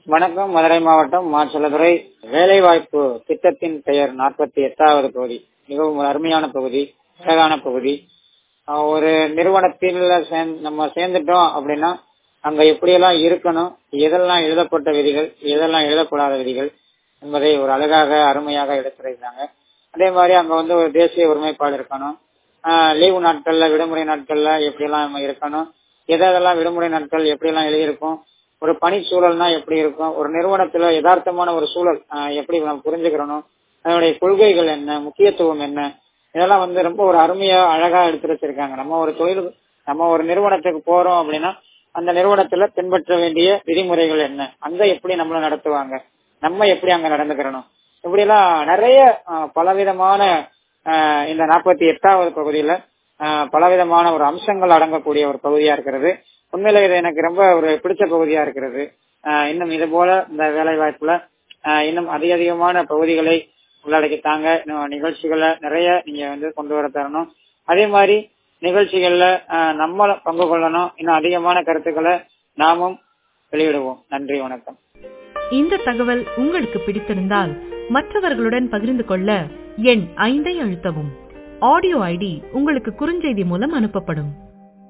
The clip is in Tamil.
வணக்கம் மதுரை மாவட்டம் மாச்சலதுறை வேலைவாய்ப்பு திட்டத்தின் பெயர் நாற்பத்தி எட்டாவது பகுதி மிகவும் ஒரு அருமையான பகுதி அழகான பகுதி ஆஹ் ஒரு நிறுவனத்தில் சேர்ந்- நம்ம சேர்ந்துட்டோம் அப்படின்னா அங்க எப்படியெல்லாம் இருக்கணும் எதெல்லாம் எழுதப்பட்ட விதிகள் எதெல்லாம் எழுதக்கூடாத விதிகள் என்பதை ஒரு அழகாக அருமையாக எடுத்துரைத்தாங்க அதே மாதிரி அங்க வந்து ஒரு தேசிய ஒருமைப்பாடு இருக்கணும் லீவு நாட்கள்ல விடுமுறை நாட்கள்ல எப்படியெல்லாம் நம்ம இருக்கணும் எதெல்லாம் விடுமுறை நாட்கள் எப்படியெல்லாம் எழுதியிருக்கும் ஒரு பணிச்சூழல்னா எப்படி இருக்கும் ஒரு நிறுவனத்துல யதார்த்தமான ஒரு சூழல் ஆஹ் எப்படி நம்ம புரிஞ்சுக்கிறணும் அதனுடைய கொள்கைகள் என்ன முக்கியத்துவம் என்ன இதெல்லாம் வந்து ரொம்ப ஒரு அருமையா அழகா எடுத்து வச்சிருக்காங்க நம்ம ஒரு தொழில் நம்ம ஒரு நிறுவனத்துக்கு போறோம் அப்படின்னா அந்த நிறுவனத்துல பின்பற்ற வேண்டிய விதிமுறைகள் என்ன அங்க எப்படி நம்மள நடத்துவாங்க நம்ம எப்படி அங்க நடந்துக்கிறணும் இப்படி எல்லாம் நிறைய ஆஹ், பலவிதமான ஆஹ், இந்த நாற்பத்தி எட்டாவது பகுதியில ஆஹ், பலவிதமான ஒரு அம்சங்கள் அடங்கக்கூடிய ஒரு பகுதியா இருக்கிறது உண்மையில இது எனக்கு ரொம்ப ஒரு பிடிச்ச பகுதியா இருக்கிறது ஆஹ், இன்னும் இது போல இந்த வேலை வாய்ப்புல ஆஹ், இன்னும் அதிக அதிகமான பகுதிகளை உள்ளடக்கித்தாங்க இன்னும் நிகழ்ச்சிகளை நிறைய நீங்க வந்து கொண்டு வர தரணும் அதே மாதிரி நிகழ்ச்சிகள்ல ஆஹ், நம்ம பங்கு கொள்ளணும் இன்னும் அதிகமான கருத்துக்களை நாமும் வெளியிடுவோம் நன்றி வணக்கம் இந்த தகவல் உங்களுக்கு பிடித்திருந்தால் மற்றவர்களுடன் பகிர்ந்து கொள்ள எண் ஐந்தை அழுத்தவும் ஆடியோ ஐடி உங்களுக்கு குறுஞ்செய்தி மூலம் அனுப்பப்படும்